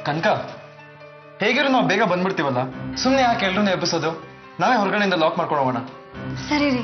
ಕನಕ ಹೇಗಿರು ನಾವು ಬೇಗ ಬಂದ್ಬಿಡ್ತೀವಲ್ಲ ಸುಮ್ಮನೆ ಯಾಕೆ ಎಲ್ರೂ ಎಬ್ಬಿಸೋದು ನಾವೇ ಹೊರಗಡೆಯಿಂದ ಲಾಕ್ ಮಾಡ್ಕೊಂಡು ಹೋಗೋಣ ಸರಿ ರೀ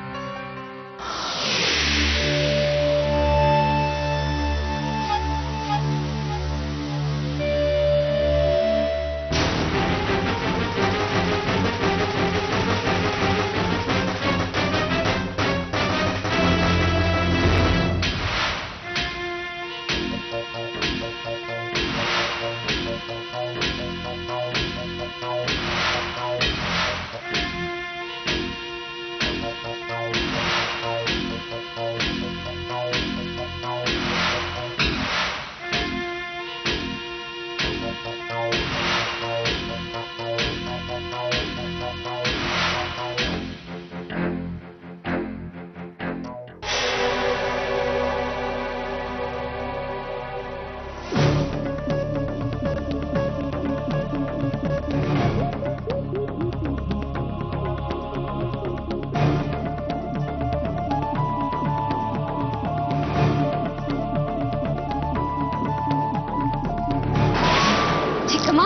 ಚಿಕ್ಕಮ್ಮ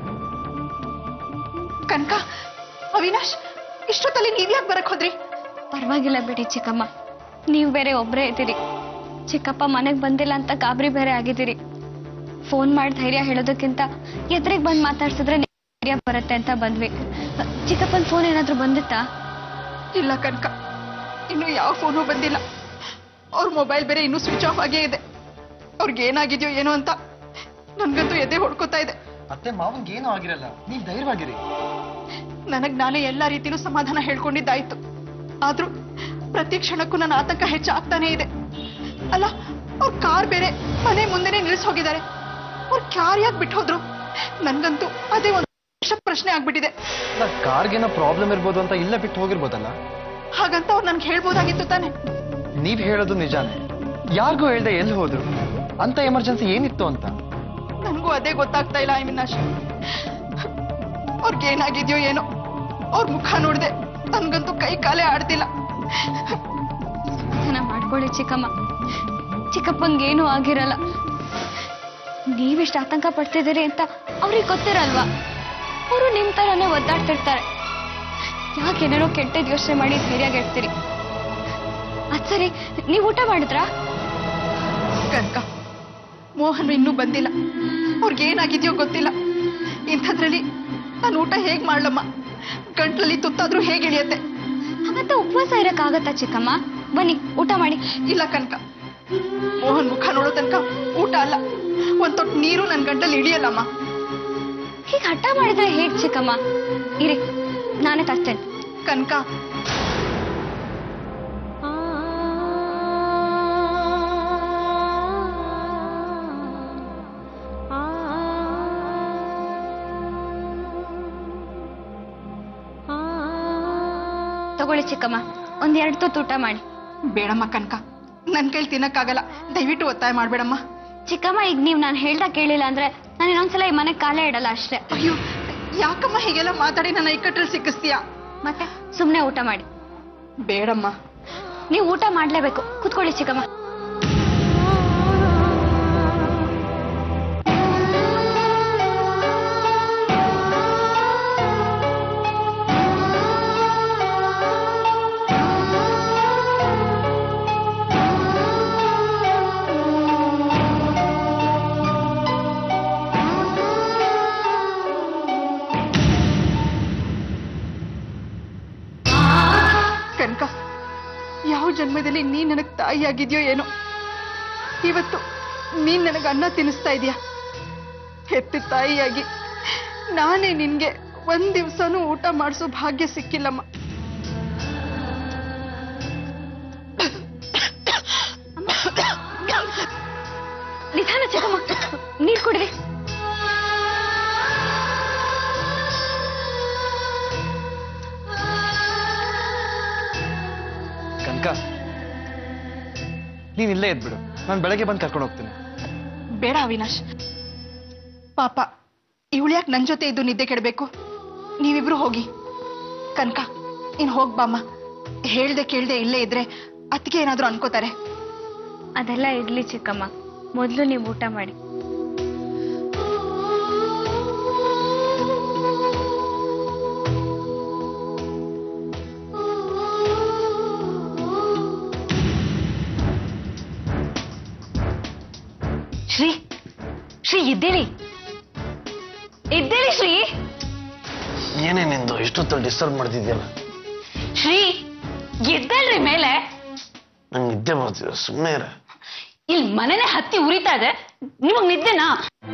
ಕನಕ ಅವಿನಾಶ್ ಇಷ್ಟೊತ್ತಲ್ಲಿ ನೀವ್ಯಾಕೆ ಬರಕ್ ಹೋದ್ರಿ ಪರವಾಗಿಲ್ಲ ಬಿಡಿ ಚಿಕ್ಕಮ್ಮ ನೀವು ಬೇರೆ ಒಬ್ಬರೇ ಇದ್ದೀರಿ ಚಿಕ್ಕಪ್ಪ ಮನೆಗೆ ಬಂದಿಲ್ಲ ಅಂತ ಗಾಬರಿ ಬೇರೆ ಆಗಿದ್ದೀರಿ ಫೋನ್ ಮಾಡಿ ಧೈರ್ಯ ಹೇಳೋದಕ್ಕಿಂತ ಎದುರಿಗೆ ಬಂದು ಮಾತಾಡ್ಸಿದ್ರೆ ಧೈರ್ಯ ಬರುತ್ತೆ ಅಂತ ಬಂದ್ವಿ ಚಿಕ್ಕಪ್ಪನ ಫೋನ್ ಏನಾದರೂ ಬಂದಿತ್ತಾ ಇಲ್ಲ ಕನಕ ಇನ್ನು ಯಾವ ಫೋನು ಬಂದಿಲ್ಲ ಅವ್ರ ಮೊಬೈಲ್ ಬೇರೆ ಇನ್ನೂ ಸ್ವಿಚ್ ಆಫ್ ಆಗೇ ಇದೆ ಅವ್ರಿಗೆ ಏನಾಗಿದೆಯೋ ಏನೋ ಅಂತ ನನ್ಗಂತೂ ಎದೆ ಹೊಡ್ಕೋತಾ ಇದೆ ಅತ್ತೆ ಮಾವನ್ಗೆ ಏನೂ ಆಗಿರಲ್ಲ ನೀವು ಧೈರ್ಯವಾಗಿರಿ ನನಗ್ ನಾನೇ ಎಲ್ಲಾ ರೀತಿಲೂ ಸಮಾಧಾನ ಹೇಳ್ಕೊಂಡಿದ್ದಾಯ್ತು ಆದ್ರೂ ಪ್ರತಿ ಕ್ಷಣಕ್ಕೂ ನನ್ನ ಆತಂಕ ಹೆಚ್ಚಾಗ್ತಾನೇ ಇದೆ ಅಲ್ಲ ಅವ್ರ ಕಾರ್ ಬೇರೆ ಮನೆ ಮುಂದೆನೆ ನಿಲ್ಸ್ ಹೋಗಿದ್ದಾರೆ ಅವ್ರ ಕಾರ್ ಯಾಕೆ ಬಿಟ್ಟು ಹೋದ್ರು ನನ್ಗಂತೂ ಅದೇ ಒಂದು ದೊಡ್ಡ ಪ್ರಶ್ನೆ ಆಗ್ಬಿಟ್ಟಿದೆ ಕಾರ್ಗೇನೋ ಪ್ರಾಬ್ಲಮ್ ಇರ್ಬೋದು ಅಂತ ಇಲ್ಲೇ ಬಿಟ್ಟು ಹೋಗಿರ್ಬೋದಲ್ಲ ಹಾಗಂತ ಅವ್ರು ನನ್ಗೆ ಹೇಳ್ಬೋದಾಗಿತ್ತು ತಾನೆ ನೀವ್ ಹೇಳೋದು ನಿಜಾನೇ ಯಾರಿಗೂ ಹೇಳ್ದೆ ಎಲ್ಲಿ ಹೋದ್ರು ಅಂತ ಎಮರ್ಜೆನ್ಸಿ ಏನಿತ್ತು ಅಂತ ನನಗೂ ಅದೇ ಗೊತ್ತಾಗ್ತಾ ಇಲ್ಲ ಅವಿನಾಶ್ ಅವ್ರಿಗೆ ಏನಾಗಿದ್ಯೋ ಏನೋ ಅವ್ರ ಮುಖ ನೋಡ್ದೆ ನನ್ಗಂತೂ ಕೈ ಕಾಲೇ ಆಡ್ತಿಲ್ಲ ಸಮಾಧಾನ ಮಾಡ್ಕೊಳ್ಳಿ ಚಿಕ್ಕಮ್ಮ ಚಿಕ್ಕಪ್ಪಂಗೇನೂ ಆಗಿರಲ್ಲ ನೀವಿಷ್ಟು ಆತಂಕ ಪಡ್ತಿದ್ದೀರಿ ಅಂತ ಅವ್ರಿಗೆ ಗೊತ್ತಿರಲ್ವಾ ಅವರು ನಿಮ್ ತರನೇ ಒದ್ದಾಡ್ತಿರ್ತಾರೆ ಯಾಕೇನೇನೋ ಕೆಟ್ಟದ್ ಯೋಚನೆ ಮಾಡಿ ಧೈರ್ಯಗೆಡ್ತೀರಿ ಅದ್ ಸರಿ ನೀವು ಊಟ ಮಾಡಿದ್ರಾ ಕನಕ ಮೋಹನ್ ಇನ್ನೂ ಬಂದಿಲ್ಲ ಅವ್ರಿಗೆ ಏನಾಗಿದ್ಯೋ ಗೊತ್ತಿಲ್ಲ ಇಂಥದ್ರಲ್ಲಿ ನಾನು ಊಟ ಹೇಗ್ ಮಾಡ್ಲಮ್ಮ ಗಂಟ್ಲಲ್ಲಿ ತುತ್ತಾದ್ರೂ ಹೇಗೆ ಇಳಿಯತ್ತೆ ಹಾಗಂತ ಉಪವಾಸ ಇರಕ್ಕಾಗತ್ತಾ ಚಿಕ್ಕಮ್ಮ ಬನ್ನಿ ಊಟ ಮಾಡಿ ಇಲ್ಲ ಕನಕ ಮೋಹನ್ ಮುಖ ನೋಡೋ ತನಕ ಊಟ ಅಲ್ಲ ಒಂದ್ ತೊಟ್ಟು ನೀರು ನನ್ ಗಂಟಲ್ಲಿ ಇಳಿಯಲ್ಲಮ್ಮ ಹೀಗೆ ಹಠ ಮಾಡಿದ್ರೆ ಹೇಗ್ ಚಿಕ್ಕಮ್ಮ ಇರಿ ನಾನೇ ತರ್ತೇನೆ ಕನಕ ತಗೊಳ್ಳಿ ಚಿಕ್ಕಮ್ಮ ಒಂದೆರಡು ತುತ್ತು ಊಟ ಮಾಡಿ ಬೇಡಮ್ಮ ಕನಕ ನನ್ ಕೈಲಿ ತಿನ್ನಕ್ಕಾಗಲ್ಲ ದಯವಿಟ್ಟು ಒತ್ತಾಯ ಮಾಡ್ಬೇಡಮ್ಮ ಚಿಕ್ಕಮ್ಮ ಈಗ ನೀವು ನಾನು ಹೇಳ್ದ ಕೇಳಿಲ್ಲ ಅಂದ್ರೆ ನಾನು ಇನ್ನೊಂದ್ಸಲ ಈ ಮನೆಗೆ ಕಾಲೇ ಇಡಲ್ಲ ಅಷ್ಟೇ ಅಯ್ಯೋ ಯಾಕಮ್ಮ ಹೀಗೆಲ್ಲ ಮಾತಾಡಿ ನನ್ನ ಇಕ್ಕಟ್ಟಲ್ಲಿ ಸಿಕ್ಕಿಸ್ತೀಯಾ ಮತ್ತೆ ಸುಮ್ಮನೆ ಊಟ ಮಾಡಿ ಬೇಡಮ್ಮ ನೀವು ಊಟ ಮಾಡ್ಲೇಬೇಕು ಕುತ್ಕೊಳ್ಳಿ ಚಿಕ್ಕಮ್ಮ ಕನಕ ಯಾವ ಜನ್ಮದಲ್ಲಿ ನೀನ್ ನನಗ್ ತಾಯಿಯಾಗಿದ್ಯೋ ಏನೋ ಇವತ್ತು ನೀನ್ ನನಗೆ ಅನ್ನ ತಿನ್ನಿಸ್ತಾ ಇದೀಯ ಹೆತ್ತ ತಾಯಿಯಾಗಿ ನಾನೇ ನಿನ್ಗೆ ಒಂದ್ ದಿವ್ಸನೂ ಊಟ ಮಾಡಿಸೋ ಭಾಗ್ಯ ಸಿಕ್ಕಿಲ್ಲಮ್ಮ ನಿಧಾನ ಚಿಕ್ಕಮ್ಮ ನೀರ್ ಕುಡ್ರಿ ಕನಕ ನೀನ್ ಇಲ್ಲೇ ಇದ್ಬಿಡು ನಾನು ಬೆಳಗ್ಗೆ ಬಂದು ಕರ್ಕೊಂಡು ಹೋಗ್ತೀನಿ ಬೇಡ ಅವಿನಾಶ್ ಪಾಪ ಇವಳು ಯಾಕೆ ನನ್ ಜೊತೆ ಇದ್ದು ನಿದ್ದೆ ಕೆಡಬೇಕು ನೀವಿಬ್ರು ಹೋಗಿ ಕನಕ ನೀನ್ ಹೋಗ್ ಬಾಮ್ಮ ಹೇಳ್ದೆ ಕೇಳ್ದೆ ಇಲ್ಲೇ ಇದ್ರೆ ಅತ್ತಿಗೆ ಏನಾದ್ರೂ ಅನ್ಕೋತಾರೆ ಅದೆಲ್ಲ ಇರ್ಲಿ ಚಿಕ್ಕಮ್ಮ ಮೊದಲು ನೀವು ಊಟ ಮಾಡಿ ಇದ್ದೇಳಿ ಇದ್ದೇಳಿ ಶ್ರೀ ಏನೇ ನಿಂದು ಇಷ್ಟೊತ್ತಲ್ಲಿ ಡಿಸ್ಟರ್ಬ್ ಮಾಡ್ತಿದ್ಯಲ್ಲ ಶ್ರೀ ಎದ್ದೇಳ್ರಿ ಮೇಲೆ ನಂಗೆ ನಿದ್ದೆ ಬರ್ತಿದೆ ಸುಮ್ಮನೆ ಇರ ಇಲ್ಲಿ ಮನೆನೇ ಹತ್ತಿ ಉರಿತಾ ಇದೆ ನಿಮಗ್ ನಿದ್ದೆನಾ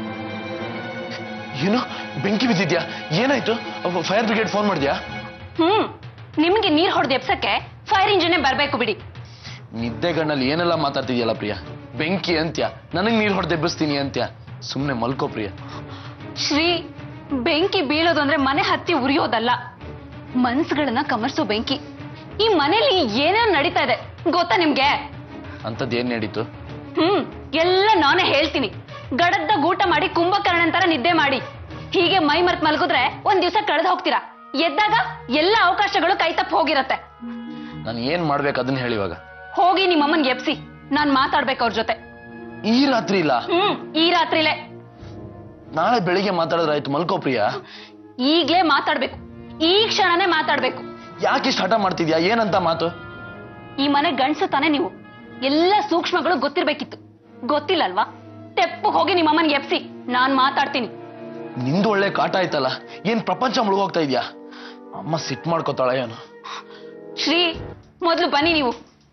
ಏನು ಬೆಂಕಿ ಬಿದ್ದಿದ್ಯಾ ಏನಾಯ್ತು ಫೈರ್ ಬ್ರಿಗೇಡ್ ಫೋನ್ ಮಾಡಿದ್ಯಾ ಹ್ಮ್ ನಿಮ್ಗೆ ನೀರ್ ಹೊಡೆದು ಎಪ್ಸಕ್ಕೆ ಫೈರ್ ಇಂಜಿನೇ ಬರ್ಬೇಕು ಬಿಡಿ ನಿದ್ದೆ ಗಣ್ಣಲ್ಲಿ ಏನೆಲ್ಲ ಮಾತಾಡ್ತಿದ್ಯಲ್ಲ ಪ್ರಿಯ ಬೆಂಕಿ ಅಂತ್ಯ ನನಗೆ ನೀರು ಹೊಡೆದು ಎಬ್ಬಿಸ್ತೀನಿ ಅಂತ್ಯ ಸುಮ್ಮನೆ ಮಲ್ಕೋ ಪ್ರಿಯ ಶ್ರೀ ಬೆಂಕಿ ಬೀಳೋದು ಅಂದ್ರೆ ಮನೆ ಹತ್ತಿ ಉರಿಯೋದಲ್ಲ ಮನ್ಸುಗಳನ್ನ ಕಮರ್ಸೋ ಬೆಂಕಿ ಈ ಮನೇಲಿ ಏನೇನ್ ನಡೀತಾ ಇದೆ ಗೊತ್ತಾ ನಿಮ್ಗೆ ಅಂಥದ್ದು ಏನ್ ನಡೀತು ಹ್ಮ್ ಎಲ್ಲ ನಾನೇ ಹೇಳ್ತೀನಿ ಗಡದ್ದ ಊಟ ಮಾಡಿ ಕುಂಭಕರ್ಣನ್ ತರ ನಿದ್ದೆ ಮಾಡಿ ಹೀಗೆ ಮೈ ಮರ್ತ್ ಮಲಗಿದ್ರೆ ಒಂದ್ ದಿವಸ ಕಳೆದು ಹೋಗ್ತೀರಾ ಎದ್ದಾಗ ಎಲ್ಲ ಅವಕಾಶಗಳು ಕೈ ತಪ್ಪ ಹೋಗಿರತ್ತೆ ನಾನು ಏನ್ ಮಾಡ್ಬೇಕು ಅದನ್ನ ಹೇಳಿ ಇವಾಗ ಹೋಗಿ ನಿಮ್ಮಮ್ಮನ್ಗೆ ಎಪ್ಸಿ ನಾನ್ ಮಾತಾಡ್ಬೇಕು ಅವ್ರ ಜೊತೆ ಈ ರಾತ್ರಿ ಇಲ್ಲ ಹ್ಮ್ ಈ ರಾತ್ರಿಲೇ ನಾಳೆ ಬೆಳಿಗ್ಗೆ ಮಾತಾಡಿದ್ರಾಯ್ತು ಮಲ್ಕೋ ಪ್ರಿಯ ಈಗ್ಲೇ ಮಾತಾಡ್ಬೇಕು ಈ ಕ್ಷಣನೇ ಮಾತಾಡ್ಬೇಕು ಯಾಕೆ ಇಷ್ಟ ಹಠ ಮಾಡ್ತಿದ್ಯಾ ಏನಂತ ಮಾತು ಈ ಮನೆ ಗಂಡ್ಸು ತಾನೆ ನೀವು ಎಲ್ಲ ಸೂಕ್ಷ್ಮಗಳು ಗೊತ್ತಿರ್ಬೇಕಿತ್ತು ಗೊತ್ತಿಲ್ಲಲ್ವಾ ತೆಪ್ಪು ಹೋಗಿ ನಿಮ್ಮಮ್ಮನ್ಗೆ ಎಪ್ಸಿ ನಾನ್ ಮಾತಾಡ್ತೀನಿ ನಿಂದು ಒಳ್ಳೆ ಕಾಟ ಆಯ್ತಲ್ಲ ಏನ್ ಪ್ರಪಂಚ ಮುಳುಗೋಗ್ತಾ ಇದ್ಯಾ ಅಮ್ಮ ಸಿಟ್ ಮಾಡ್ಕೋತಾಳ ಏನು ಶ್ರೀ ಮೊದಲು ಬನ್ನಿ ನೀವು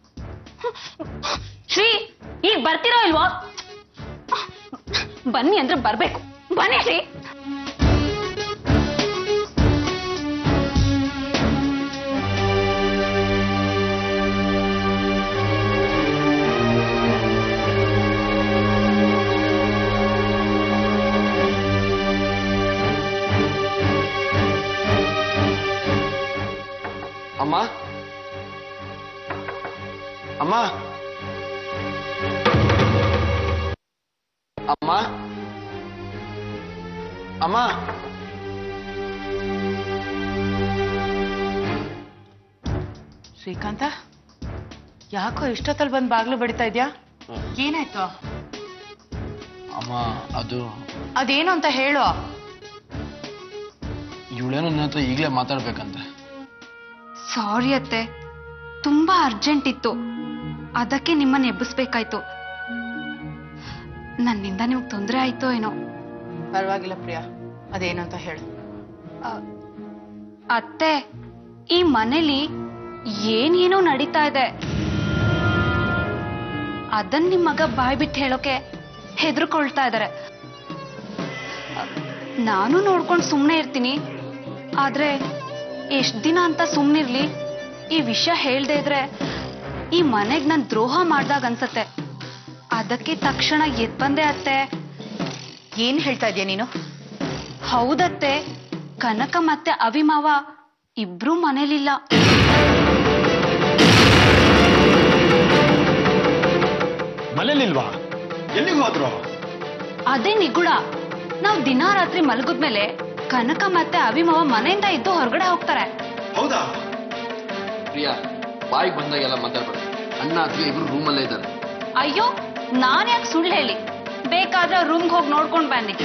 ಶ್ರೀ ಈಗ ಬರ್ತೀರೋ ಇಲ್ವೋ ಬನ್ನಿ ಅಂದ್ರೆ ಬರ್ಬೇಕು ಬನ್ನಿ ಶ್ರೀ ಅಮ್ಮ ಅಮ್ಮ ಅಮ್ಮ ಅಮ್ಮ ಶ್ರೀಕಾಂತ ಯಾಕೋ ಇಷ್ಟೊತ್ತಲ್ಲಿ ಬಂದು ಬಾಗ್ಲು ಬಡಿತಾ ಇದ್ಯಾ ಏನಾಯ್ತು ಅಮ್ಮ ಅದು ಅದೇನು ಅಂತ ಹೇಳು ಇವಳೇನೋ ನನ್ನ ಹತ್ರ ಈಗಲೇ ಮಾತಾಡ್ಬೇಕಂತೆ ಸಾರಿ ಅತ್ತೆ ತುಂಬಾ ಅರ್ಜೆಂಟ್ ಇತ್ತು ಅದಕ್ಕೆ ನಿಮ್ಮನ್ನ ಎಬ್ಬಿಸ್ಬೇಕಾಯ್ತು ನನ್ನಿಂದ ನಿಮ್ಗೆ ತೊಂದರೆ ಆಯ್ತೋ ಏನೋ ಪರವಾಗಿಲ್ಲ ಪ್ರಿಯಾ ಅದೇನು ಅಂತ ಹೇಳು ಅತ್ತೆ ಈ ಮನೇಲಿ ಏನೇನೋ ನಡೀತಾ ಇದೆ ಅದನ್ ನಿಮ್ ಮಗ ಬಾಯ್ ಬಿಟ್ಟು ಹೇಳೋಕೆ ಹೆದರ್ಕೊಳ್ತಾ ಇದಾರೆ ನಾನು ನೋಡ್ಕೊಂಡು ಸುಮ್ಮನೆ ಇರ್ತೀನಿ ಆದ್ರೆ ಎಷ್ಟ್ ದಿನ ಅಂತ ಸುಮ್ಮನಿರ್ಲಿ ಈ ವಿಷಯ ಹೇಳ್ದೆ ಇದ್ರೆ ಈ ಮನೆಗ್ ನನ್ ದ್ರೋಹ ಮಾಡ್ದಾಗ ಅನ್ಸತ್ತೆ ಅದಕ್ಕೆ ತಕ್ಷಣ ಎದ್ ಬಂದೆ ಅತ್ತೆ ಏನ್ ಹೇಳ್ತಾ ಇದೀಯ ನೀನು ಹೌದತ್ತೆ ಕನಕ ಮತ್ತೆ ಅವಿಮಾವ ಇಬ್ರು ಮನೇಲಿಲ್ಲ ಮನೇಲಿಲ್ವಾ ಎಲ್ಲಿಗೆ ಹೋದ್ರು ಅದೇ ನಿಗುಡ ನಾವ್ ದಿನಾ ರಾತ್ರಿ ಮಲಗಿದ್ಮೇಲೆ ಕನಕ ಮತ್ತೆ ಅವಿಮಾವ ಮನೆಯಿಂದ ಇದ್ದು ಹೊರಗಡೆ ಹೋಗ್ತಾರೆ ಹೌದಾ ಪ್ರಿಯಾ ಬಾಯಿಗೆ ಬಂದಾಗೆಲ್ಲ ಮಾತಾಡ್ಬೇಡ ಅಣ್ಣ ಅಥವಾ ಇಬ್ರು ರೂಮಲ್ಲೇ ಇದ್ದಾರೆ ಅಯ್ಯೋ ನಾನ್ ಯಾಕೆ ಸುಳ್ಳು ಹೇಳಿ ಬೇಕಾದ್ರೆ ರೂಮ್ಗೆ ಹೋಗಿ ನೋಡ್ಕೊಂಡ್ ಬನ್ನಿ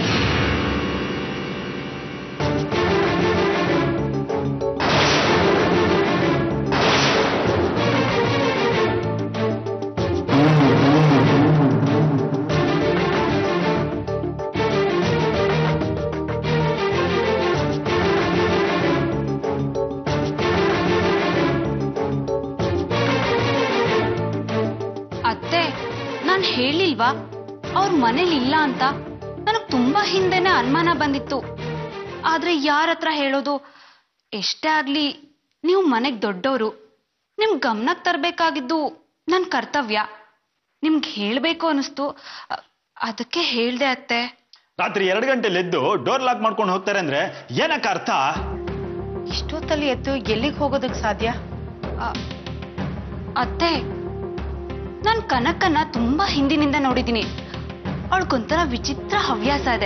ಅತ್ತೆ ನಾನ್ ಹೇಳಿಲ್ವಾ ಅವ್ರ ಮನೇಲಿ ಇಲ್ಲ ಅಂತ ನನಗ್ ತುಂಬಾ ಹಿಂದೆನೆ ಅನುಮಾನ ಬಂದಿತ್ತು ಆದ್ರೆ ಯಾರ ಹತ್ರ ಹೇಳೋದು ಎಷ್ಟೇ ಆಗ್ಲಿ ನೀವು ಮನೆಗ್ ದೊಡ್ಡವರು ನಿಮ್ ಗಮನಕ್ ತರ್ಬೇಕಾಗಿದ್ದು ನನ್ ಕರ್ತವ್ಯ ನಿಮ್ಗೆ ಹೇಳ್ಬೇಕು ಅನಿಸ್ತು ಅ- ಅದಕ್ಕೆ ಹೇಳ್ದೆ ಅತ್ತೆ ರಾತ್ರಿ ಎರಡು ಗಂಟೆಲಿ ಎದ್ದು ಡೋರ್ ಲಾಕ್ ಮಾಡ್ಕೊಂಡು ಹೋಗ್ತಾರೆ ಅಂದ್ರೆ ಏನಕ್ಕ ಅರ್ಥ ಇಷ್ಟೊತ್ತಲ್ಲಿ ಎದ್ದು ಎಲ್ಲಿಗೆ ಹೋಗೋದಕ್ಕೆ ಸಾಧ್ಯ ಅ- ಅತ್ತೆ ನಾನ್ ಕನಕನ್ನ ತುಂಬಾ ಹಿಂದಿನಿಂದ ನೋಡಿದೀನಿ ಅವಳಿಗೊಂಥರ ವಿಚಿತ್ರ ಹವ್ಯಾಸ ಇದೆ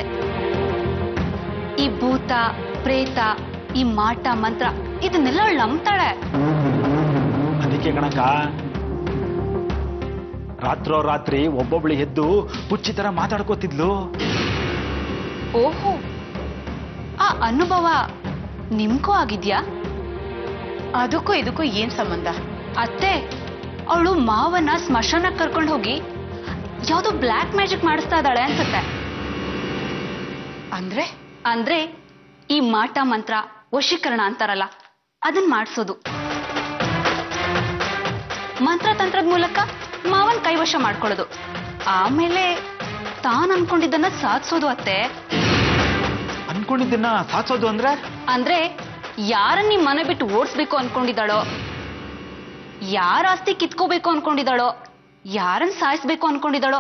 ಈ ಭೂತ ಪ್ರೇತ ಈ ಮಾಟ ಮಂತ್ರ ಇದನ್ನೆಲ್ಲ ಅವಳು ನಂಬ್ತಾಳೆ ಅದಕ್ಕೆ ಕಣಕ ರಾತ್ರೋ ರಾತ್ರಿ ಒಬ್ಬೊಬ್ಳು ಎದ್ದು ಹುಚ್ಚಿ ತರ ಮಾತಾಡ್ಕೋತಿದ್ಲು ಓಹೋ ಆ ಅನುಭವ ನಿಮ್ಗೂ ಆಗಿದ್ಯಾ ಅದಕ್ಕೂ ಇದಕ್ಕೂ ಏನ್ ಸಂಬಂಧ ಅತ್ತೆ ಅವಳು ಮಾವನ ಸ್ಮಶಾನಕ್ಕೆ ಕರ್ಕೊಂಡು ಹೋಗಿ ಯಾವ್ದೋ ಬ್ಲ್ಯಾಕ್ ಮ್ಯಾಜಿಕ್ ಮಾಡಿಸ್ತಾ ಇದ್ದಾಳೆ ಅನ್ಸುತ್ತೆ ಅಂದ್ರೆ ಅಂದ್ರೆ ಈ ಮಾಟ ಮಂತ್ರ ವಶೀಕರಣ ಅಂತಾರಲ್ಲ ಅದನ್ನ ಮಾಡಿಸೋದು ಮಂತ್ರ ತಂತ್ರದ ಮೂಲಕ ಮಾವನ್ ಕೈವಶ ಮಾಡ್ಕೊಳ್ಳೋದು ಆಮೇಲೆ ತಾನ್ ಅನ್ಕೊಂಡಿದ್ದನ್ನ ಸಾಧಿಸೋದು ಅತ್ತೆ ಅನ್ಕೊಂಡಿದ್ದನ್ನ ಸಾಧಿಸೋದು ಅಂದ್ರೆ ಅಂದ್ರೆ ಯಾರನ್ನ ಈ ಮನೆ ಬಿಟ್ಟು ಓಡಿಸ್ಬೇಕು ಅನ್ಕೊಂಡಿದ್ದಾಳೋ ಯಾರ ಆಸ್ತಿ ಕಿತ್ಕೋಬೇಕು ಅನ್ಕೊಂಡಿದ್ದಾಳೋ ಯಾರನ್ನ ಸಾಯಿಸ್ಬೇಕು ಅನ್ಕೊಂಡಿದ್ದಾಳೋ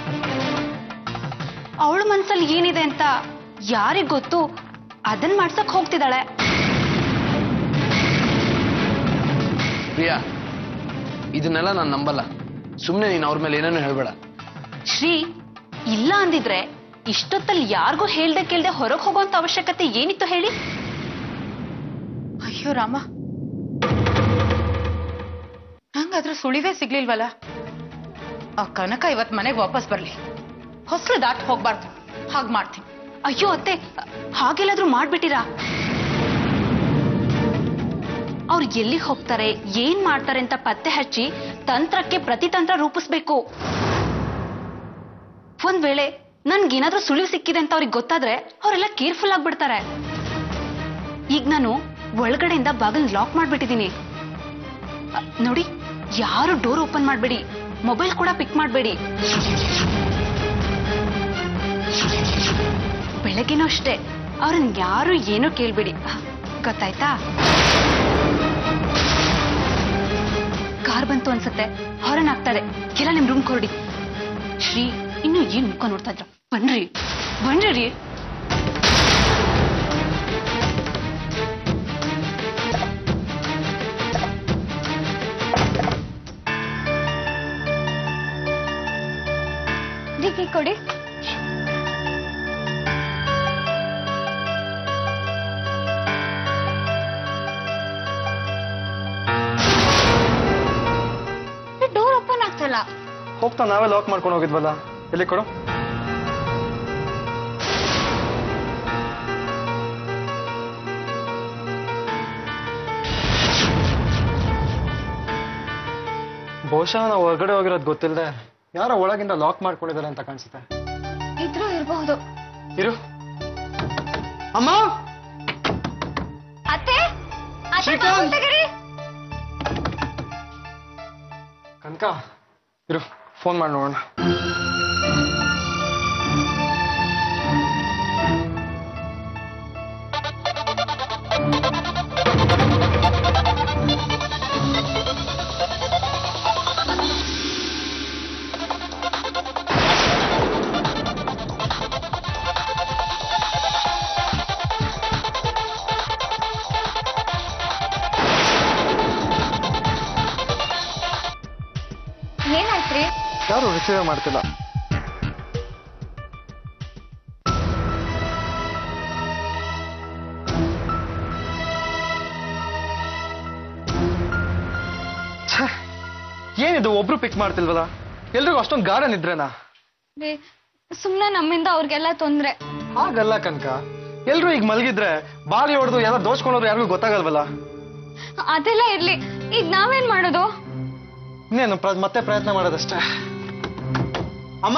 ಅವಳ ಮನ್ಸಲ್ಲಿ ಏನಿದೆ ಅಂತ ಯಾರಿಗ್ ಗೊತ್ತು ಅದನ್ನ ಮಾಡ್ಸಕ್ ಹೋಗ್ತಿದ್ದಾಳೆ ಪ್ರಿಯಾ ಇದನ್ನೆಲ್ಲ ನಾನು ನಂಬಲ್ಲ ಸುಮ್ಮನೆ ನೀನು ಅವ್ರ ಮೇಲೆ ಏನೇನು ಹೇಳ್ಬೇಡ ಶ್ರೀ ಇಲ್ಲ ಅಂದಿದ್ರೆ ಇಷ್ಟೊತ್ತಲ್ಲಿ ಯಾರಿಗೂ ಹೇಳ್ದೆ ಕೇಳ್ದೆ ಹೊರಗೆ ಹೋಗೋಂತ ಅವಶ್ಯಕತೆ ಏನಿತ್ತು ಹೇಳಿ ಅಯ್ಯೋ ರಾಮ ನಂಗಾದ್ರೂ ಸುಳಿವೇ ಸಿಗ್ಲಿಲ್ವಲ್ಲ ಆ ಕನಕ ಇವತ್ ಮನೆಗೆ ವಾಪಸ್ ಬರ್ಲಿ ಹೊಸಲು ದಾಟ್ ಹೋಗ್ಬಾರ್ದು ಹಾಗ್ ಮಾಡ್ತೀನಿ ಅಯ್ಯೋ ಅತ್ತೆ ಹಾಗೆಲ್ಲಾದ್ರೂ ಮಾಡ್ಬಿಟ್ಟಿರಾ ಅವ್ರು ಎಲ್ಲಿ ಹೋಗ್ತಾರೆ ಏನ್ ಮಾಡ್ತಾರೆ ಅಂತ ಪತ್ತೆ ಹಚ್ಚಿ ತಂತ್ರಕ್ಕೆ ಪ್ರತಿತಂತ್ರ ರೂಪಿಸ್ಬೇಕು ಒಂದ್ ವೇಳೆ ನನ್ಗೇನಾದ್ರೂ ಸುಳಿವು ಸಿಕ್ಕಿದೆ ಅಂತ ಅವ್ರಿಗೆ ಗೊತ್ತಾದ್ರೆ ಅವರೆಲ್ಲ ಕೇರ್ಫುಲ್ ಆಗ್ಬಿಡ್ತಾರೆ ಈಗ ನಾನು ಒಳಗಡೆಯಿಂದ ಬಾಗಿಲ್ ಲಾಕ್ ಮಾಡ್ಬಿಟ್ಟಿದೀನಿ ಅ, ನೋಡಿ ಯಾರು ಡೋರ್ ಓಪನ್ ಮಾಡ್ಬೇಡಿ ಮೊಬೈಲ್ ಕೂಡ ಪಿಕ್ ಮಾಡ್ಬೇಡಿ ಬೆಳಗ್ಗೆನೂ ಅಷ್ಟೇ ಅವ್ರನ್ನ ಯಾರು ಏನೂ ಕೇಳ್ಬೇಡಿ ಗೊತ್ತಾಯ್ತಾ ಕಾರ್ ಬಂತು ಅನ್ಸತ್ತೆ ಹಾರನ್ ಆಗ್ತದೆ ಕೆಲ ನಿಮ್ ರೂಮ್ ಕೊರಡಿ ಶ್ರೀ ಇನ್ನು ಏನ್ ಮುಖ ನೋಡ್ತಾ ಇದ್ರ ಬನ್ರಿ ಬನ್ರಿ ರೀ ದಿಕ್ಕಿ ಕೊಡಿ ಡೋರ್ ಓಪನ್ ಆಗ್ತಲ್ಲ ಹೋಗ್ತಾ ನಾವೇ ಲಾಕ್ ಮಾಡ್ಕೊಂಡು ಹೋಗಿದ್ವಲ್ಲ ಎಲ್ಲಿ ಕೊಡು ಬಹುಶಃ ನಾವು ಹೊರಗಡೆ ಹೋಗಿರೋದು ಗೊತ್ತಿಲ್ಲದೆ ಯಾರೋ ಒಳಗಿಂದ ಲಾಕ್ ಮಾಡ್ಕೊಂಡಿದ್ದಾರೆ ಅಂತ ಕಾಣಿಸುತ್ತೆ ಇದ್ರೂ ಇರಬಹುದು ಇರು ಅಮ್ಮ ಅತ್ತೆ ಅತ್ತೆ ಶ್ರೀಕಾಂತ್! ಬಾಗಿಲು ತೆಗೀರಿ. ಕನಕ ಇರು ಫೋನ್ ಮಾಡಿ ನೋಡೋಣ ಏನಾಯ್ತ್ರಿ ಯಾರು ರಿಸೀವ್ ಮಾಡ್ತಿಲ್ಲ ಛೆ, ಏನಿದು ಒಬ್ರು ಪಿಕ್ ಮಾಡ್ತಿಲ್ವಲ್ಲ ಎಲ್ರಿಗೂ ಅಷ್ಟೊಂದು ಗಾರ್ಡನ್ ಇದ್ರೇನಾ ರೀ, ಸುಮ್ನೆ ನಮ್ಮಿಂದ ಅವ್ರಿಗೆಲ್ಲ ತೊಂದ್ರೆ ಹಾಗಲ್ಲ ಕನಕ ಎಲ್ರು ಈಗ ಮಲಗಿದ್ರೆ ಬಾಲಿ ಹೊಡೆದು ಎಲ್ಲ ದೋಚ್ಕೊಂಡೋದ್ರು ಯಾರಿಗೂ ಗೊತ್ತಾಗಲ್ವಲ್ಲ ಅದೆಲ್ಲ ಇರ್ಲಿ ಈಗ ನಾವೇನ್ ಮಾಡೋದು ಇನ್ನೇನು ಪ್ರ- ಮತ್ತೆ ಪ್ರಯತ್ನ ಮಾಡೋದಷ್ಟೇ ಅಮ್ಮ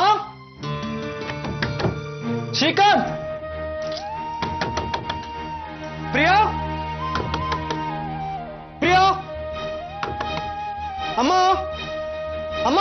ಶ್ರೀಕಾಂತ್ ಪ್ರಿಯಾ ಪ್ರಿಯಾ ಅಮ್ಮ ಅಮ್ಮ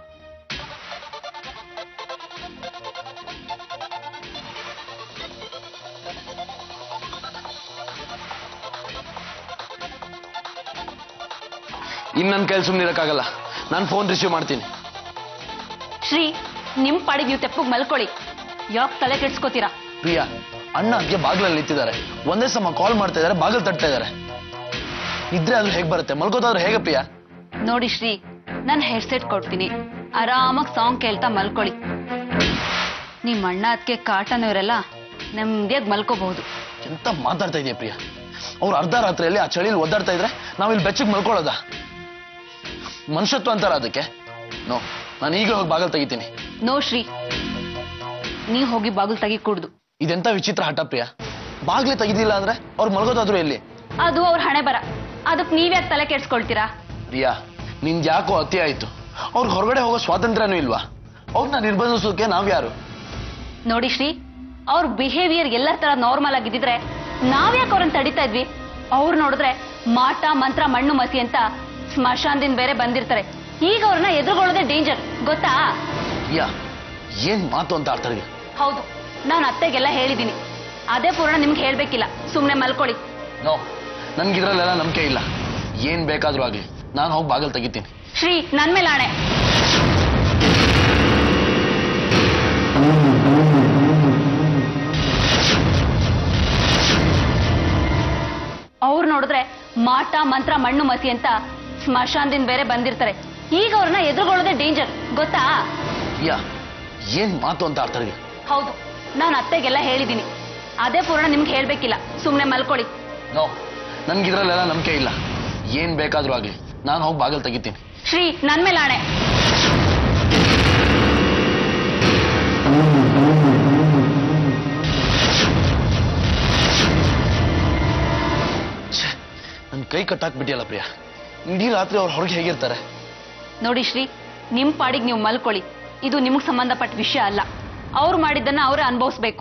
ಇನ್ನು ನನ್ನ ಕೈಲಿ ಸುಮ್ಮನೆ ಇರೋಕ್ಕಾಗಲ್ಲ ನಾನು ಫೋನ್ ರಿಸೀವ್ ಮಾಡ್ತೀನಿ ಶ್ರೀ ನಿಮ್ ಪಾಡಿಗೆ ನೀವು ತೆಪ್ಪಗ್ ಮಲ್ಕೊಳ್ಳಿ ಯಾಕೆ ತಲೆ ಕೆಡ್ಸ್ಕೋತೀರಾ ಪ್ರಿಯಾ ಅಣ್ಣ ಅದಕ್ಕೆ ಬಾಗಿಲಲ್ಲಿ ನಿಂತಿದ್ದಾರೆ ಒಂದೇ ಸಮ ಕಾಲ್ ಮಾಡ್ತಾ ಇದ್ದಾರೆ ಬಾಗಿಲು ತಟ್ತಾ ಇದ್ದಾರೆ ನಿದ್ರೆ ಅದು ಹೇಗೆ ಬರುತ್ತೆ ಮಲ್ಕೋತಾದ್ರೆ ಹೇಗೆ ಪ್ರಿಯಾ ನೋಡಿ ಶ್ರೀ ನಾನು ಹೆಡ್ಸೆಟ್ ಕೊಡ್ತೀನಿ ಆರಾಮಾಗಿ ಸಾಂಗ್ ಕೇಳ್ತಾ ಮಲ್ಕೊಳ್ಳಿ ನಿಮ್ಮ ಅಣ್ಣ ಅದಕ್ಕೆ ಕಾಟನವರೆಲ್ಲ ನೆಮ್ಮದಿಯಾಗಿ ಮಲ್ಕೋಬಹುದು ಎಂತ ಮಾತಾಡ್ತಾ ಇದೆಯಾ ಪ್ರಿಯಾ ಅವ್ರು ಅರ್ಧ ರಾತ್ರಿಯಲ್ಲಿ ಆ ಚಳಿಯಲ್ಲಿ ಒದ್ದಾಡ್ತಾ ಇದ್ರೆ ನಾವಿಲ್ಲಿ ಬೆಚ್ಚಗೆ ಮಲ್ಕೊಳ್ಳೋದ ಮನುಷ್ಯತ್ವ ಅಂತಾರ ಅದಕ್ಕೆ ನೋ ನಾನು ಈಗ ಹೋಗಿ ಬಾಗಿಲು ತೆಗಿತೀನಿ ನೋ ಶ್ರೀ ನೀವ್ ಹೋಗಿ ಬಾಗಿಲು ತೆಗಿ ಕುಡ್ದು ಇದೆಂತ ವಿಚಿತ್ರ ಹಠ ಪ್ರಿಯಾ ಬಾಗ್ಲಿ ತೆಗಿದಿಲ್ಲ ಅಂದ್ರೆ ಅವ್ರು ಮಲ್ಗೋದಾದ್ರು ಎಲ್ಲಿ ಅದು ಅವ್ರ ಹಣೆ ಬರ ಅದಕ್ಕೆ ನೀವ್ಯಾಕೆ ತಲೆ ಕೆಡ್ಸ್ಕೊಳ್ತೀರಾ ಪ್ರಿಯಾ ನಿಂದ್ ಯಾಕೋ ಅತಿ ಆಯ್ತು ಅವ್ರಿಗೆ ಹೊರಗಡೆ ಹೋಗೋ ಸ್ವಾತಂತ್ರ್ಯನೂ ಇಲ್ವಾ ಅವ್ರನ್ನ ನಿರ್ಬಂಧಿಸೋಕೆ ನಾವ್ಯಾರು ನೋಡಿ ಶ್ರೀ ಅವ್ರ ಬಿಹೇವಿಯರ್ ಎಲ್ಲರ ತರ ನಾರ್ಮಲ್ ಆಗಿದ್ದಿದ್ರೆ ನಾವ್ಯಾಕೆ ಅವ್ರನ್ನ ತಡಿತಾ ಇದ್ವಿ ಅವ್ರು ನೋಡಿದ್ರೆ ಮಾಟ ಮಂತ್ರ ಮಣ್ಣು ಮಸಿ ಅಂತ ಸ್ಮಶಾನದಿಂದ ಬೇರೆ ಬಂದಿರ್ತಾರೆ ಈಗ ಅವ್ರನ್ನ ಎದುರುಗೊಳ್ಳೋದೇ ಡೇಂಜರ್ ಗೊತ್ತಾ ಪ್ರಿಯಾ ಏನ್ ಮಾತು ಅಂತ ಆಡ್ತಾ ಇದೀಯ ಹೌದು ನಾನು ಅತ್ತೆಗೆಲ್ಲ ಹೇಳಿದ್ದೀನಿ ಅದೇ ಪೂರ್ಣ ನಿಮ್ಗೆ ಹೇಳ್ಬೇಕಿಲ್ಲ ಸುಮ್ನೆ ಮಲ್ಕೊಳ್ಳಿ ನೋ ನನ್ಗಿದ್ರಲ್ಲೆಲ್ಲ ನಂಬಿಕೆ ಇಲ್ಲ ಏನ್ ಬೇಕಾದ್ರೂ ಆಗ್ಲಿ ನಾನು ಹೋಗಿ ಬಾಗಿಲು ತೆಗಿತೀನಿ ಶ್ರೀ ನನ್ ಮೇಲೆ ಆಣೆ ಅವ್ರು ನೋಡಿದ್ರೆ ಮಾಟ ಮಂತ್ರ ಮಣ್ಣು ಮಸಿ ಅಂತ ಸ್ಮಶಾನದಿಂದ ಬೇರೆ ಬಂದಿರ್ತಾರೆ ಈಗ ಅವ್ರನ್ನ ಎದುರುಗೊಳ್ಳೋದೇ ಡೇಂಜರ್ ಗೊತ್ತಾ ಪ್ರಿಯಾ ಏನ್ ಮಾತು ಅಂತ ಆಡ್ತಾ ಇದೀಯ ಹೌದು ನಾನು ಅತ್ತೆಗೆಲ್ಲ ಹೇಳಿದ್ದೀನಿ ಅದೇ ಪೂರ್ಣ ನಿಮ್ಗೆ ಹೇಳ್ಬೇಕಿಲ್ಲ ಸುಮ್ನೆ ಮಲ್ಕೊಳ್ಳಿ ನೋ ನನ್ಗಿದ್ರಲ್ಲೆಲ್ಲ ನಂಬಿಕೆ ಇಲ್ಲ ಏನ್ ಬೇಕಾದ್ರೂ ಆಗ್ಲಿ ನಾನು ಹೋಗಿ ಬಾಗಿಲು ತೆಗಿತೀನಿ ಶ್ರೀ ನನ್ ಮೇಲೆ ಆಣೆ ನನ್ ಕೈ ಕಟ್ಟಾಕ್ಬಿಟ್ಟಿಯಲ್ಲ ಪ್ರಿಯಾ ಇಡೀ ರಾತ್ರಿ ಅವ್ರು ಹೊರಗೆ ಹೇಗಿರ್ತಾರೆ ನೋಡಿ ಶ್ರೀ ನಿಮ್ ಪಾಡಿಗೆ ನೀವು ಮಲ್ಕೊಳ್ಳಿ ಇದು ನಿಮಗ್ ಸಂಬಂಧಪಟ್ಟ ವಿಷಯ ಅಲ್ಲ ಅವ್ರು ಮಾಡಿದ್ದನ್ನ ಅವರೇ ಅನುಭವಿಸ್ಬೇಕು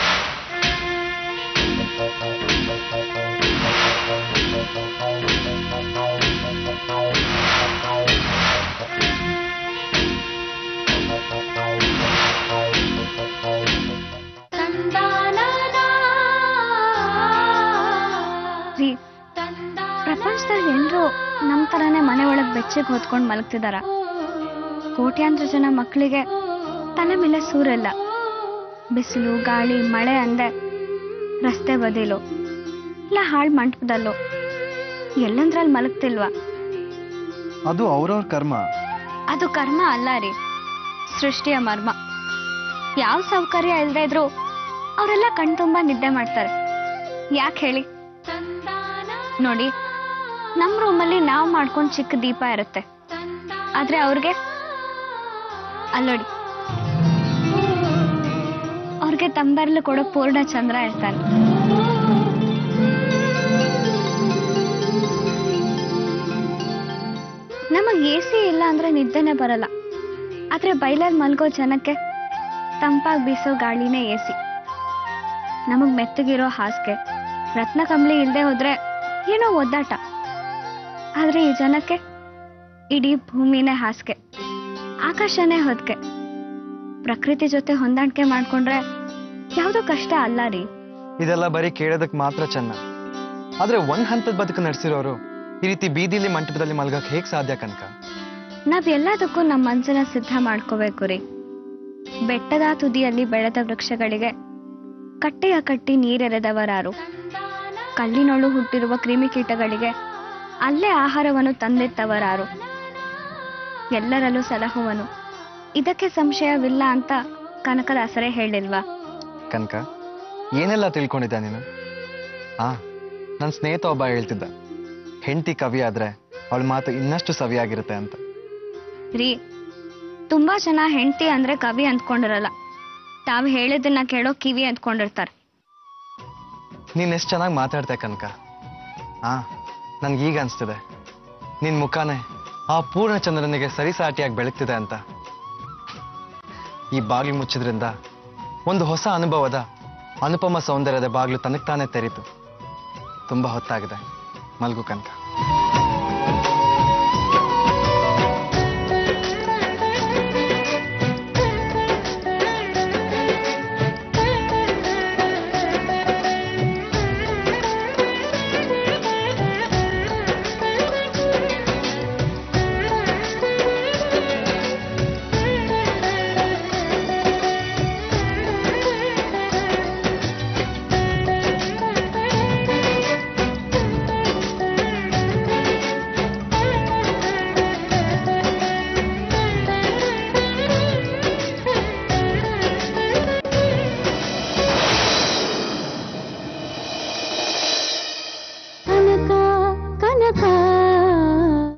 ರೀ ಪ್ರಪಂಚದಲ್ಲಿ ಎಲ್ಲರೂ ನಮ್ಮ ಥರನೇ ಮನೆ ಒಳಗೆ ಬೆಚ್ಚಗೆ ಹೊತ್ಕೊಂಡು ಮಲಗ್ತಿದಾರ ಕೋಟ್ಯಾಂತರ ಜನ ಮಕ್ಕಳಿಗೆ ತಲೆ ಮೇಲೆ ಸೂರಿಲ್ಲ ಬಿಸಿಲು ಗಾಳಿ ಮಳೆ ಅಂದೆ ರಸ್ತೆ ಬದಿಲು ಇಲ್ಲ ಹಾಳು ಮಂಟಪದಲ್ಲೋ ಎಲ್ಲಂದ್ರಲ್ಲಿ ಮಲಗ್ತಿಲ್ವಾ ಅದು ಅವ್ರವ್ರ ಕರ್ಮ ಅದು ಕರ್ಮ ಅಲ್ಲ ರೀ ಸೃಷ್ಟಿಯ ಮರ್ಮ ಯಾವ ಸೌಕರ್ಯ ಇಲ್ಲದೆ ಇದ್ರು ಅವರೆಲ್ಲ ಕಣ್ತುಂಬ ನಿದ್ದೆ ಮಾಡ್ತಾರೆ ಯಾಕೆ ಹೇಳಿ ನೋಡಿ ನಮ್ಮ ರೂಮಲ್ಲಿ ನಾವು ಮಾಡ್ಕೊಂಡು ಚಿಕ್ಕ ದೀಪ ಇರುತ್ತೆ ಆದ್ರೆ ಅವ್ರಿಗೆ ಅಲ್ಲೋಡಿ ಅವ್ರಿಗೆ ತಂಬರ್ಲು ಕೊಡೋ ಪೂರ್ಣ ಚಂದ್ರ ಇರ್ತಾನೆ ನಮಗೆ ಎ ಸಿ ಇಲ್ಲ ಅಂದ್ರೆ ನಿದ್ದೆನೆ ಬರಲ್ಲ ಆದ್ರೆ ಬೈಲಲ್ಲಿ ಮಲ್ಗೋ ಜನಕ್ಕೆ ತಂಪಾಗಿ ಬೀಸೋ ಗಾಳಿನೇ ಎ ಸಿ ನಮಗ್ ಮೆತ್ತಗಿರೋ ಹಾಸಿಗೆ ರತ್ನ ಕಂಬಳಿ ಇಲ್ಲದೆ ಹೋದ್ರೆ ಏನೋ ಒದ್ದಾಟ ಆದ್ರೆ ಈ ಜನಕ್ಕೆ ಇಡೀ ಭೂಮಿನೇ ಹಾಸಿಗೆ ಆಕಾಶನೇ ಹೊದ್ಕೆ ಪ್ರಕೃತಿ ಜೊತೆ ಹೊಂದಾಣಿಕೆ ಮಾಡ್ಕೊಂಡ್ರೆ ಯಾವ್ದು ಕಷ್ಟ ಅಲ್ಲ ರೀ ಇದೆಲ್ಲ ಬರೀ ಕೇಳೋದಕ್ಕೆ ಮಾತ್ರ ಚೆನ್ನ ಆದ್ರೆ ಒಂದ್ ಹಂತದ ಬದುಕು ನಡೆಸಿರೋರು ಈ ರೀತಿ ಬೀದಿಲಿ ಮಂಟಪದಲ್ಲಿ ಮಲ್ಗಕ್ ಹೇಗ್ ಸಾಧ್ಯ ಕನಕ ನಾವ್ ಎಲ್ಲದಕ್ಕೂ ನಮ್ಮ ಮನ್ಸನ್ನ ಸಿದ್ಧ ಮಾಡ್ಕೋಬೇಕು ರೀ ಬೆಟ್ಟದ ತುದಿಯಲ್ಲಿ ಬೆಳೆದ ವೃಕ್ಷಗಳಿಗೆ ಕಟ್ಟೆಯ ಕಟ್ಟಿ ನೀರೆರೆದವರಾರು ಕಲ್ಲಿನೊಳು ಹುಟ್ಟಿರುವ ಕ್ರಿಮಿಕೀಟಗಳಿಗೆ ಅಲ್ಲೇ ಆಹಾರವನ್ನು ತಂದಿತ್ತವರಾರು ಎಲ್ಲರಲ್ಲೂ ಸಲಹುವನು ಇದಕ್ಕೆ ಸಂಶಯವಿಲ್ಲ ಅಂತ ಕನಕದಾಸರೇ ಹೇಳಿಲ್ವಾ ಕನಕ ಏನೆಲ್ಲ ತಿಳ್ಕೊಂಡಿದ್ದ ನೀನು ಆ ನನ್ನ ಸ್ನೇಹಿತ ಒಬ್ಬ ಹೇಳ್ತಿದ್ದ ಹೆಂಡತಿ ಕವಿ ಆದ್ರೆ ಅವಳ ಮಾತು ಇನ್ನಷ್ಟು ಸವಿಯಾಗಿರುತ್ತೆ ಅಂತ ರೀ ತುಂಬಾ ಜನ ಹೆಂಡತಿ ಅಂದ್ರೆ ಕವಿ ಅಂದ್ಕೊಂಡಿರಲ್ಲ ತಾವು ಹೇಳಿದ್ದನ್ನ ಕೇಳೋ ಕಿವಿ ಅಂದ್ಕೊಂಡಿರ್ತಾರೆ ನೀನ್ ಎಷ್ಟು ಚೆನ್ನಾಗಿ ಮಾತಾಡ್ತೆ ಕನಕ ಆ ನನ್ಗೆ ಈಗ ಅನ್ಸ್ತಿದೆ ನಿನ್ ಮುಖಾನೇ ಆ ಪೂರ್ಣ ಚಂದ್ರನಿಗೆ ಸರಿಸಾಟಿಯಾಗಿ ಬೆಳಗ್ತಿದೆ ಅಂತ ಈ ಬಾಗಿಲು ಮುಚ್ಚಿದ್ರಿಂದ ಒಂದು ಹೊಸ ಅನುಭವದ ಅನುಪಮ ಸೌಂದರ್ಯದ ಬಾಗಿಲು ತನಗ್ ತಾನೇ ತೆರೀತು ತುಂಬಾ ಹೊತ್ತಾಗಿದೆ ಮಲ್ಗು ಕನಕ